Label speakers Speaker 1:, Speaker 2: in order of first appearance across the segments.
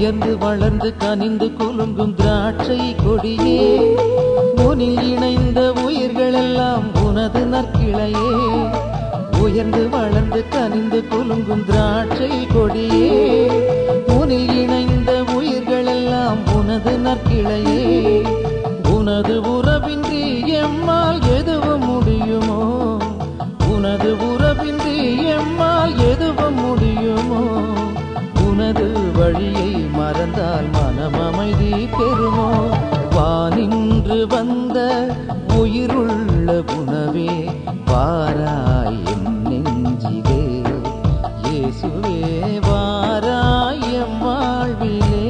Speaker 1: உயர்ந்து வளர்ந்து கனிந்து குலுங்கும் திராட்சை கொடியே உனில் இணைந்த உயிர்களெல்லாம் உனது நற்கிளையே உயர்ந்து வளர்ந்து கனிந்து குலுங்கும் திராட்சை கொடியே உனில் இணைந்த உயிர்களெல்லாம் உனது நற்கிளையே உனது உறவின்றி எம்மால் எதுவும் முடியுமோ உனது உறவின்றி எம்மால் எதுவும் முடியுமோ உனது வழியை மறந்தால் மனம் அமைதி பெறுமோ வானின்று வந்த உயிருள்ள உணவே வாராயம் நெஞ்சிலே இயேசுவே வாராயம் வாழ்விலே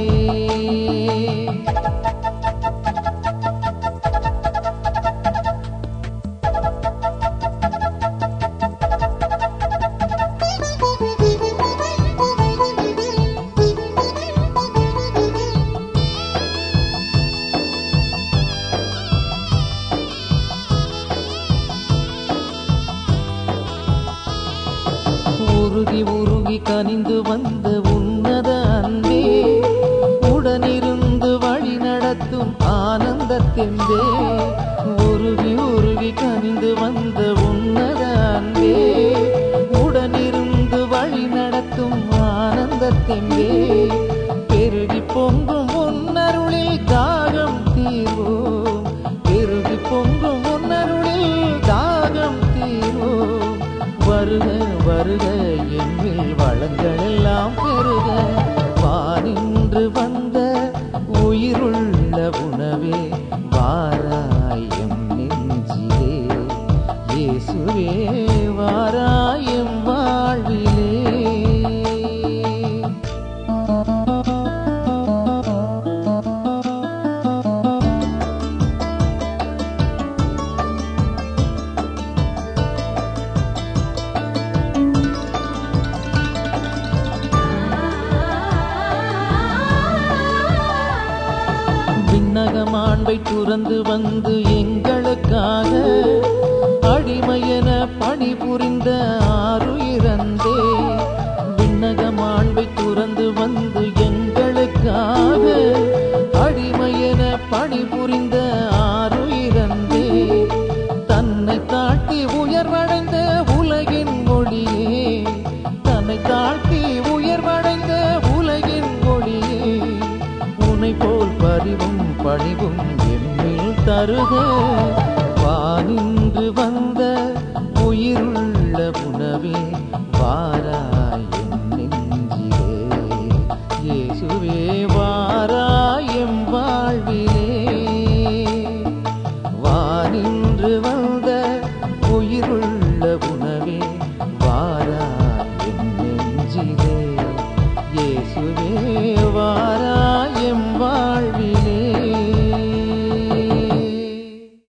Speaker 1: உருகி உருகி கனிந்து வந்த உன்னத அன்பே உடனிருந்து வழி நடத்தும் ஆனந்த தெம்பே உருகி உருகி கனிந்து வந்த உன்னத அன்பே உடனிருந்து வழி நடத்தும் ஆனந்த தெம்பே பெருகி பொங்கும் உன்னருளில் தாகம் தீர்வோம் பெருகி பொங்கும் உன்னருளில் தாகம் தீர்வோம் வருக வருக எம்மில் வளங்கள் எல்லாம் பெருக வானின்று வந்த உயிருள்ள உணவே வாராயம் நெஞ்சிலே இயேசுவே வாராயம் வாழ்விலே விண்ணகமாண்பை துறந்து வந்து எங்களுக்காக அடிமையென பணிபுரிந்த ஆறுயிரந்தே விண்ணகமாண்பை துறந்து வந்து எங்களுக்காக அடிமையென பணிபுரிந்த ஆறுயிரந்தே தன்னை தாழ்த்தி உயர்வடைந்த உலகின் மொழியே தன்னை தாழ்த்தி உயர்வடைந்த உலகின் மொழியே உனை போல் பரிவும் பணிவும் எம்மில் தருக வானின்று வந்த உயிருள்ள உணவே வாரா